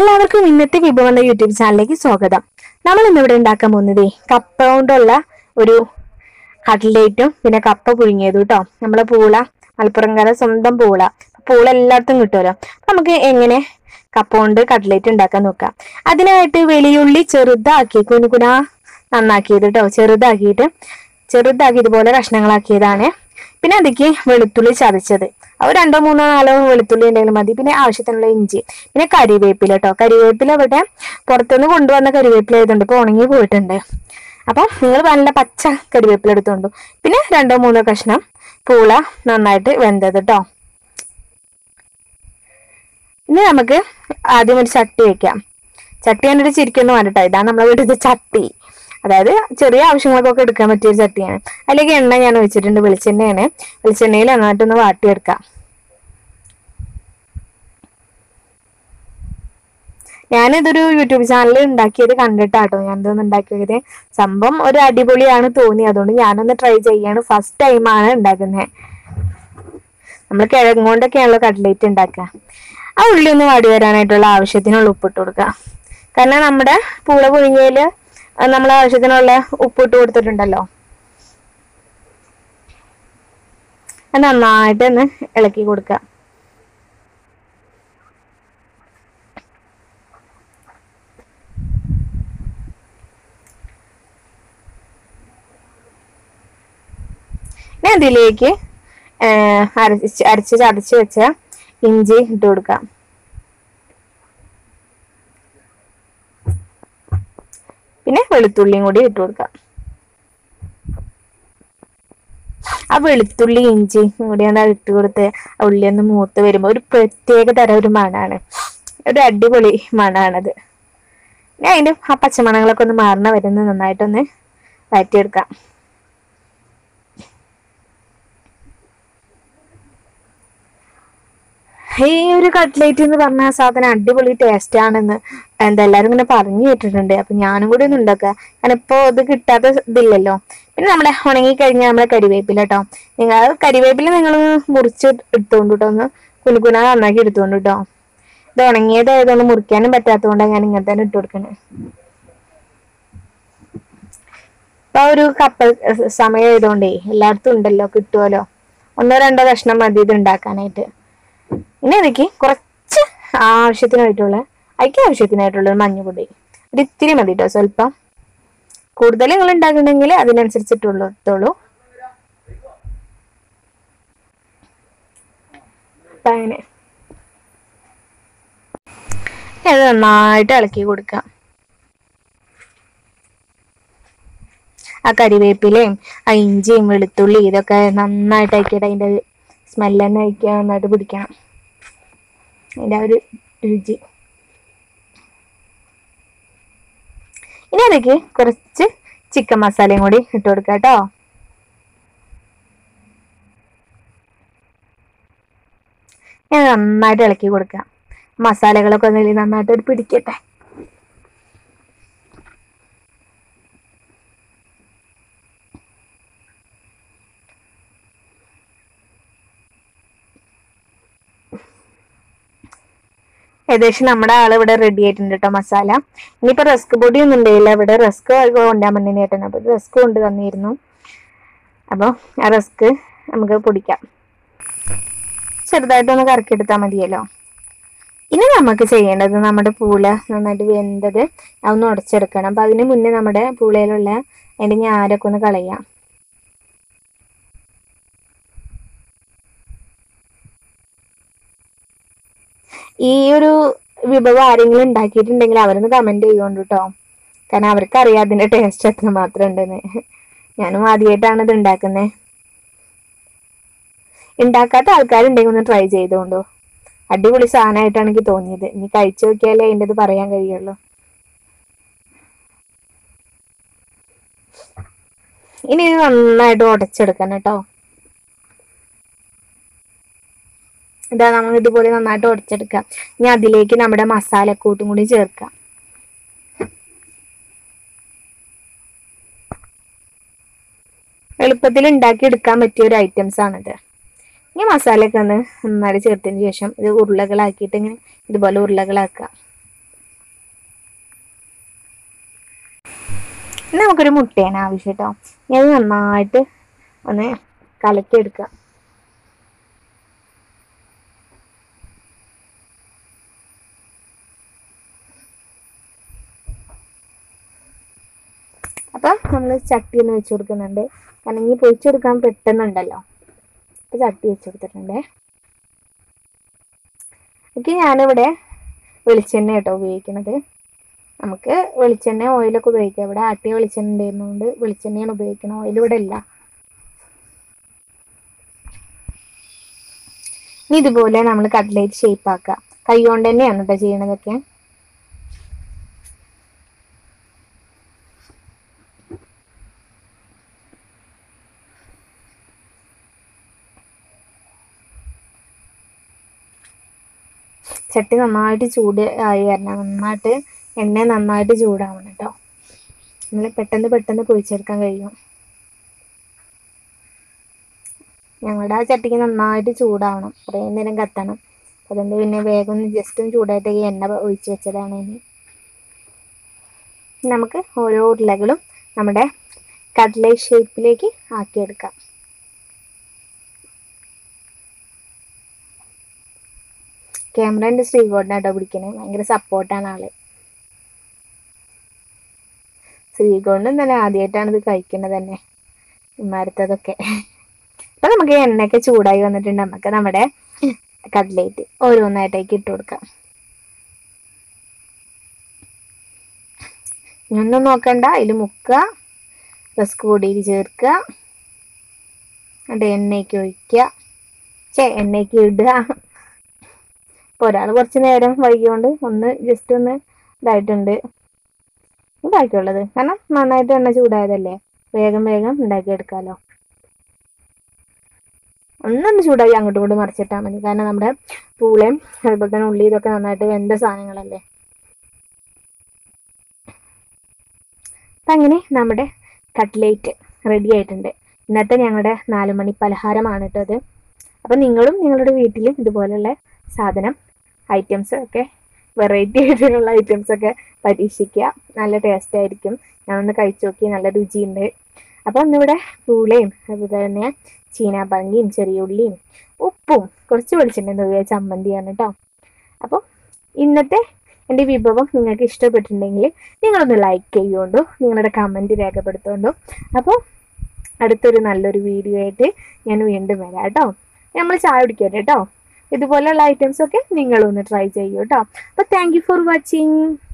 എല്ലാവർക്കും ഇന്നത്തെ വിഭവം എന്ന യൂട്യൂബ് ചാനലിലേക്ക് സ്വാഗതം നമ്മൾ ഇന്നിവിടെ ഉണ്ടാക്കാൻ പോകുന്നത് കപ്പ കൊണ്ടുള്ള ഒരു കട്ട്ലേറ്റും പിന്നെ കപ്പ പുഴുങ്ങിയതും കേട്ടോ നമ്മളെ പൂള മലപ്പുറംകാരെ സ്വന്തം പൂള പൂള എല്ലായിടത്തും കിട്ടുമല്ലോ നമുക്ക് എങ്ങനെ കപ്പ കൊണ്ട് കട്ട്ലേറ്റ് ഉണ്ടാക്കാൻ നോക്കാം അതിനായിട്ട് വെളിയുള്ളി ചെറുതാക്കി കുനുകുന നന്നാക്കിയത് കേട്ടോ ചെറുതാക്കിയിട്ട് ചെറുതാക്കി ഇതുപോലെ കഷ്ണങ്ങളാക്കിയതാണ് പിന്നെ അതിക്ക് വെളുത്തുള്ളി ചതച്ചത് അത് രണ്ടോ മൂന്നോ നാലോ വെളുത്തുള്ളി ഉണ്ടെങ്കിലും മതി പിന്നെ ആവശ്യത്തിനുള്ള ഇഞ്ചി പിന്നെ കരിവേപ്പില കേട്ടോ കരിവേപ്പില ഇവിടെ പുറത്തുനിന്ന് കൊണ്ടുവന്ന കരിവേപ്പില ആയതുകൊണ്ട് ഇപ്പൊ ഉണങ്ങി പോയിട്ടുണ്ട് അപ്പം നിങ്ങൾ നല്ല പച്ച കരിവേപ്പില എടുത്തോണ്ടു പിന്നെ രണ്ടോ മൂന്നോ കഷ്ണം പൂള നന്നായിട്ട് വെന്തത് കേട്ടോ ഇനി നമുക്ക് ആദ്യം ഒരു ചട്ടി വെക്കാം ചട്ടി കണ്ടിട്ട് ചിരിക്കുന്നു വേണ്ടിട്ടോ ഇതാണ് നമ്മളെ വീട്ടിലത്തെ ചട്ടി അതായത് ചെറിയ ആവശ്യങ്ങൾക്കൊക്കെ എടുക്കാൻ പറ്റിയ ഒരു ചട്ടിയാണ് അതിലേക്ക് എണ്ണ ഞാൻ വെച്ചിട്ടുണ്ട് വെളിച്ചെണ്ണയാണ് വെളിച്ചെണ്ണയിൽ നന്നായിട്ടൊന്ന് വാട്ടിയെടുക്കാം ഞാനിതൊരു യൂട്യൂബ് ചാനൽ ഉണ്ടാക്കിയത് കണ്ടിട്ടാട്ടോ ഞാനിതൊന്ന് ഉണ്ടാക്കിയത് സംഭവം ഒരു അടിപൊളിയാണ് തോന്നി അതുകൊണ്ട് ഞാനൊന്ന് ട്രൈ ചെയ്യാണ് ഫസ്റ്റ് ടൈമാണ് ഉണ്ടാക്കുന്നത് നമ്മൾ കിഴങ്ങ് കൊണ്ടൊക്കെയാണല്ലോ കട്ട്ലേറ്റ് ഉണ്ടാക്കുക ആ ഉള്ളി ഒന്ന് വാടി വരാനായിട്ടുള്ള ആവശ്യത്തിനുള്ള ഉപ്പിട്ട് കൊടുക്കുക കാരണം നമ്മുടെ പൂള പുഴുങ്ങിയതിൽ നമ്മൾ ആവശ്യത്തിനുള്ള ഉപ്പിട്ട് കൊടുത്തിട്ടുണ്ടല്ലോ അത് നന്നായിട്ട് ഒന്ന് ഇളക്കി കൊടുക്കുക ഇനി അതിലേക്ക് ഏർ അരച്ച് അരച്ച് ചതച്ച് വെച്ച ഇഞ്ചി ഇട്ട് കൊടുക്കാം പിന്നെ വെളുത്തുള്ളിയും കൂടി ഇട്ട് കൊടുക്കാം ആ വെളുത്തുള്ളി ഇഞ്ചി കൂടി ഒന്ന് ഇട്ട് കൊടുത്ത് ആ ഉള്ളി ഒന്ന് മൂത്ത് വരുമ്പോൾ ഒരു പ്രത്യേക തരം ഒരു മണാണ് ഒരു അടിപൊളി മണാണത് ഞാൻ അതിന്റെ ആ പച്ചമണങ്ങളൊക്കെ ഒന്ന് മാറണ വരുന്ന നന്നായിട്ടൊന്ന് വഴറ്റിയെടുക്കാം ഈ ഒരു കട്ട്ലേറ്റ് എന്ന് പറഞ്ഞ ആ സാധനം അടിപൊളി ടേസ്റ്റ് ആണെന്ന് എന്താ എല്ലാരും ഇങ്ങനെ പറഞ്ഞു കേട്ടിട്ടുണ്ട് അപ്പൊ ഞാനും കൂടി ഒന്ന് ഉണ്ടാക്കുക കാരണം ഇപ്പൊ ഇത് കിട്ടാത്ത ഇതില്ലല്ലോ പിന്നെ നമ്മളെ ഉണങ്ങി കഴിഞ്ഞാൽ നമ്മളെ കരിവേപ്പില കേട്ടോ നിങ്ങൾ കരിവേപ്പില നിങ്ങൾ മുറിച്ച് എടുത്തോണ്ട് കേട്ടോ ഒന്ന് കുനുകുന നന്നാക്കി എടുത്തോണ്ട് കേട്ടോ ഇത് ഉണങ്ങിയതായതുകൊണ്ട് മുറിക്കാനും പറ്റാത്തതുകൊണ്ടാണ് ഞാൻ ഇങ്ങനെ തന്നെ ഇട്ട് കൊടുക്കണേ ഇപ്പൊ ഒരു കപ്പ സമയം ആയതുകൊണ്ടേ എല്ലായിടത്തും ഉണ്ടല്ലോ കിട്ടുമല്ലോ ഒന്നോ രണ്ടോ കഷ്ണം മതി ഇത് ഉണ്ടാക്കാനായിട്ട് ഇനി അതിക്ക് കുറച്ച് ആവശ്യത്തിനായിട്ടുള്ള അതിക്ക് ആവശ്യത്തിനായിട്ടുള്ള ഒരു മഞ്ഞപ്പൊടി ഒരു ഇത്തിരി മതി കേട്ടോ സ്വല്പം കൂടുതൽ നിങ്ങൾ ഉണ്ടാക്കുന്നുണ്ടെങ്കിൽ അതിനനുസരിച്ചിട്ടുള്ളൂ എടുത്തോളൂ അപ്പൊ അങ്ങനെ ഇനി അത് നന്നായിട്ട് ഇളക്കി കൊടുക്കാം ആ കരിവേപ്പിലയും ആ ഇഞ്ചിയും വെളുത്തുള്ളി ഇതൊക്കെ നന്നായിട്ട് ആക്കിയിട്ട് അതിൻ്റെ സ്മെല്ല് തന്നെ അയക്കുക നന്നായിട്ട് പിടിക്കണം അതിൻ്റെ ആ ഒരു രുചി ഇനി അതിലേക്ക് കുറച്ച് ചിക്കൻ മസാലയും കൂടി ഇട്ട് കൊടുക്കാം കേട്ടോ ഞാൻ നന്നായിട്ട് ഇളക്കി കൊടുക്കാം മസാലകളൊക്കെ ഒന്നിൽ നന്നായിട്ട് ഒരു പിടിക്കട്ടെ ഏകദേശം നമ്മുടെ ആള് ഇവിടെ റെഡി ആയിട്ടുണ്ട് കേട്ടോ മസാല ഇനിയിപ്പോ റസ്ക് പൊടി ഒന്നും ഉണ്ടായില്ല ഇവിടെ റസ്ക് കൊണ്ടാൻ പറ്റുന്ന ചേട്ടൻ അപ്പൊ റസ്ക് കൊണ്ട് തന്നിരുന്നു അപ്പൊ ആ റസ്ക് നമുക്ക് പൊടിക്കാം ചെറുതായിട്ടൊന്ന് കറക്കിയെടുത്താൽ മതിയല്ലോ ഇനി നമുക്ക് ചെയ്യേണ്ടത് നമ്മുടെ പൂള നന്നായിട്ട് വെന്തത് അതൊന്ന് ഉടച്ചെടുക്കണം അപ്പൊ അതിന് മുന്നേ നമ്മുടെ പൂളയിലുള്ള അതിന്റെ ഞാരൊക്കെ ഒന്ന് കളയാം ഈ ഒരു വിഭവം ആരെങ്കിലും ഉണ്ടാക്കിയിട്ടുണ്ടെങ്കിൽ അവരൊന്ന് കമന്റ് ചെയ്യുകൊണ്ട് കേട്ടോ കാരണം അവർക്ക് അറിയാം അതിന്റെ ടേസ്റ്റ് എത്ര മാത്രം ഉണ്ടെന്ന് ഞാനും ആദ്യമായിട്ടാണ് ഇത് ഉണ്ടാക്കുന്നത് ഉണ്ടാക്കാത്ത ആൾക്കാരുണ്ടെങ്കിൽ ഒന്ന് ട്രൈ ചെയ്തോണ്ടോ അടിപൊളി സാധനമായിട്ടാണ് എനിക്ക് തോന്നിയത് ഇനി കഴിച്ചു നോക്കിയാലേ അതിൻ്റെ ഇത് പറയാൻ കഴിയുള്ളൂ ഇനി ഇത് നന്നായിട്ട് ഉടച്ചെടുക്കണം കേട്ടോ ഇതാ നമ്മൾ ഇതുപോലെ നന്നായിട്ട് ഉടച്ചെടുക്കാം ഇനി അതിലേക്ക് നമ്മുടെ മസാലക്കൂട്ടും കൂടി ചേർക്കാം എളുപ്പത്തിൽ ഉണ്ടാക്കി എടുക്കാൻ പറ്റിയ ഒരു ഐറ്റംസ് ആണിത് ഇനി മസാലയൊക്കെ ഒന്ന് നന്നായിട്ട് ചേർത്തതിന് ശേഷം ഇത് ഉരുളകളാക്കിയിട്ട് ഇങ്ങനെ ഇതുപോലെ ഉരുളകളാക്കുക ഇനി നമുക്കൊരു മുട്ടയാണ് ആവശ്യം കേട്ടോ ഇനി അത് നന്നായിട്ട് ഒന്ന് കലക്കിയെടുക്കുക അപ്പം നമ്മൾ ചട്ടി ഒന്ന് വെച്ച് കൊടുക്കുന്നുണ്ട് കാരണം ഇനി പൊരിച്ചെടുക്കാൻ പെട്ടെന്നുണ്ടല്ലോ അപ്പൊ ചട്ടി വെച്ച് കൊടുത്തിട്ടുണ്ടേ എനിക്ക് ഞാനിവിടെ വെളിച്ചെണ്ണ കേട്ടോ ഉപയോഗിക്കുന്നത് നമുക്ക് വെളിച്ചെണ്ണ ഓയിലൊക്കെ ഉപയോഗിക്കാം ഇവിടെ ആട്ടിയ വെളിച്ചെണ്ണ ഉണ്ടായിരുന്നതുകൊണ്ട് വെളിച്ചെണ്ണയാണ് ഉപയോഗിക്കുന്നത് ഓയിൽ ഇവിടെ ഇല്ല ഇനി ഇതുപോലെ നമ്മൾ കട്ട്ലേറ്റ് ഷേപ്പ് ആക്കുക കൈ കൊണ്ട് തന്നെയാണ് കേട്ടോ ചെയ്യണതൊക്കെ ചട്ടി നന്നായിട്ട് ചൂട് ആയി വരണം നന്നായിട്ട് എണ്ണ നന്നായിട്ട് ചൂടാവണം കേട്ടോ നമ്മൾ പെട്ടെന്ന് പെട്ടെന്ന് പൊരിച്ചെടുക്കാൻ കഴിയും ഞങ്ങളുടെ ആ ചട്ടിക്ക് നന്നായിട്ട് ചൂടാവണം കുറേ നേരം കത്തണം അതുകൊണ്ട് പിന്നെ വേഗം ഒന്ന് ജസ്റ്റ് ഒന്ന് ചൂടായിട്ട് ഈ എണ്ണ ഒഴിച്ച് വെച്ചതാണ് ഇനി നമുക്ക് ഓരോ ഉരുളകളും നമ്മുടെ കട്ട്ലേറ്റ് ഷേപ്പിലേക്ക് ആക്കിയെടുക്കാം ക്യാമറേൻ്റെ ശ്രീകോടിനാട്ടോ പിടിക്കണേ ഭയങ്കര സപ്പോർട്ടാണ് ആള് ശ്രീകോണ്ടും തന്നെ ആദ്യമായിട്ടാണ് ഇത് കഴിക്കുന്നത് തന്നെ ഇമ്മാരത്തതൊക്കെ അപ്പൊ നമുക്ക് എണ്ണയൊക്കെ ചൂടായി വന്നിട്ടുണ്ട് നമുക്ക് നമ്മുടെ കട്ട്ലേറ്റ് ഓരോന്നായിട്ടേക്ക് ഇട്ട് കൊടുക്കാം ഇനിയൊന്നും നോക്കണ്ട അതിൽ മുക്കുക റസ്ക് പൊടിയിൽ ചേർക്കുക എന്നിട്ട് എണ്ണയ്ക്ക് ഒഴിക്കുക ചേ എണ്ണയ്ക്ക് ഇടുക ഇപ്പോൾ ഒരാൾ കുറച്ച് നേരം വൈകിയോണ്ട് ഒന്ന് ജസ്റ്റ് ഒന്ന് ഇതായിട്ടുണ്ട് ഇതാക്കിയുള്ളത് കാരണം നന്നായിട്ട് എണ്ണ ചൂടായതല്ലേ വേഗം വേഗം ഉണ്ടാക്കിയെടുക്കാമല്ലോ ഒന്നൊന്ന് ചൂടായി അങ്ങോട്ടും ഇങ്ങോട്ടും മറിച്ചിട്ടാൽ മതി കാരണം നമ്മുടെ പൂളയും അതുപോലെ തന്നെ ഉള്ളി ഇതൊക്കെ നന്നായിട്ട് വെന്ത സാധനങ്ങളല്ലേ അപ്പം അങ്ങനെ നമ്മുടെ കട്ട്ലേറ്റ് റെഡി ആയിട്ടുണ്ട് ഇന്നത്തെ ഞങ്ങളുടെ നാല് മണി പലഹാരമാണ് കേട്ടോ അത് അപ്പം നിങ്ങളും നിങ്ങളുടെ വീട്ടിലും ഇതുപോലുള്ള സാധനം ഐറ്റംസ് ഒക്കെ വെറൈറ്റി ആയിട്ടുള്ള ഐറ്റംസ് ഒക്കെ പരീക്ഷിക്കുക നല്ല ടേസ്റ്റ് ആയിരിക്കും ഞാനൊന്ന് കഴിച്ചു നോക്കി നല്ല രുചിയുണ്ട് അപ്പോൾ ഇന്നിവിടെ പൂളയും അതുപോലെ തന്നെ ചീനാപ്പറങ്ങിയും ചെറിയ ഉള്ളിയും ഉപ്പും കുറച്ച് വെളിച്ചെണ്ണ ഉപയോഗിച്ച ചമ്മന്തിയാണ് കേട്ടോ അപ്പോൾ ഇന്നത്തെ എൻ്റെ വിഭവം നിങ്ങൾക്ക് ഇഷ്ടപ്പെട്ടിട്ടുണ്ടെങ്കിൽ നിങ്ങളൊന്ന് ലൈക്ക് ചെയ്യുകൊണ്ടു നിങ്ങളുടെ കമൻറ്റ് രേഖപ്പെടുത്തുകൊണ്ടു അപ്പോൾ അടുത്തൊരു നല്ലൊരു വീഡിയോ ആയിട്ട് ഞാൻ വീണ്ടും വരാം കേട്ടോ നമ്മൾ ചായ കുടിക്കട്ടെ കേട്ടോ ഇതുപോലെയുള്ള ഐറ്റംസ് ഒക്കെ നിങ്ങളൊന്ന് ട്രൈ ചെയ്യൂ കേട്ടോ അപ്പോൾ താങ്ക് യു ഫോർ വാച്ചിങ്